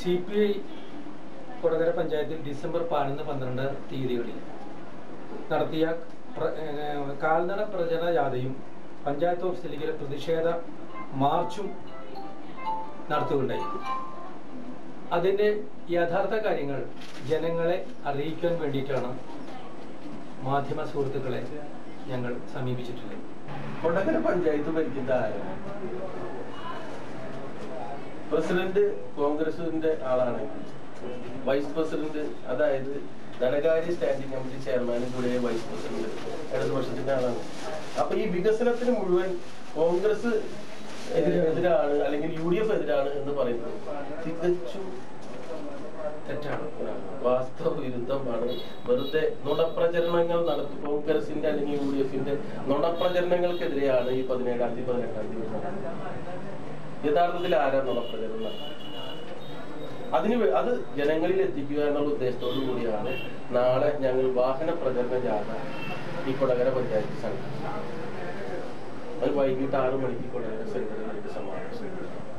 C P I Kodakara പഞ്ചായത്തിൽ December പതിനൊന്ന് പന്ത്രണ്ട് തീയതികളിൽ നടത്തിയ പ്ര- ഏഹ് കാൽനട പ്രചരണ ജാഥയും പഞ്ചായത്ത് ഓഫീസിലേക്ക് പ്രതിഷേധ മാർച്ചും നടത്തുകയുണ്ടായി അതിൻ്റെ യഥാർത്ഥ കാര്യങ്ങൾ ജനങ്ങളെ അറിയിക്കാൻ വേണ്ടിയിട്ടാണ് മാധ്യമ സുഹൃത്തുക്കളെ ഞങ്ങൾ സമീപിച്ചിട്ടുള്ളത് കൊടകര പഞ്ചായത്ത് ഭരിക്കുന്ന ആരാണ് പ്രസിഡന്റ് കോൺഗ്രസിന്റെ ആളാണെങ്കിൽ വൈസ് പ്രസിഡന്റ് അതായത് ധനകാര്യ സ്റ്റാൻഡിംഗ് കമ്മിറ്റി ചെയർമാനും കൂടെ വൈസ് പ്രസിഡന്റ് ഇടതുപക്ഷത്തിന്റെ ആളാണ് അപ്പൊ ഈ വികസനത്തിന് മുഴുവൻ കോൺഗ്രസ് എതിരെ- എതിരാണ് അല്ലെങ്കിൽ യു ഡി എഫ് എതിരാണ് എന്ന് പറയുന്നത് തികച്ചും തെറ്റാണ് വാസ്തവ വിരുദ്ധമാണ് വെറുതെ നുണപ്രചരണങ്ങൾ നടത്തി കോൺഗ്രസിന്റെ അല്ലെങ്കിൽ യു ഡി എഫിന്റെ നുണപ്രചരണങ്ങൾക്കെതിരെയാണ് ഈ പതിനേഴാം തീയതി പതിനെട്ടാം തീയതി നടന്നത്. യഥാർത്ഥത്തിൽ ആരാ നുണപ്രചരണം നടത്തുന്നത്? അതിന് വേ- അത് ജനങ്ങളിൽ എത്തിക്കുക എന്നുള്ള ഉദ്ദേശത്തോടു കൂടിയാണ് നാളെ ഞങ്ങൾ വാഹന പ്രചരണ ജാഥ ഈ കൊടകര പഞ്ചായത്ത് സംഘടിപ്പിച്ചത് അത് വൈകിട്ട് ആറ് മണിക്ക് കൊടകര സെന്ററിൽ സമാവേശം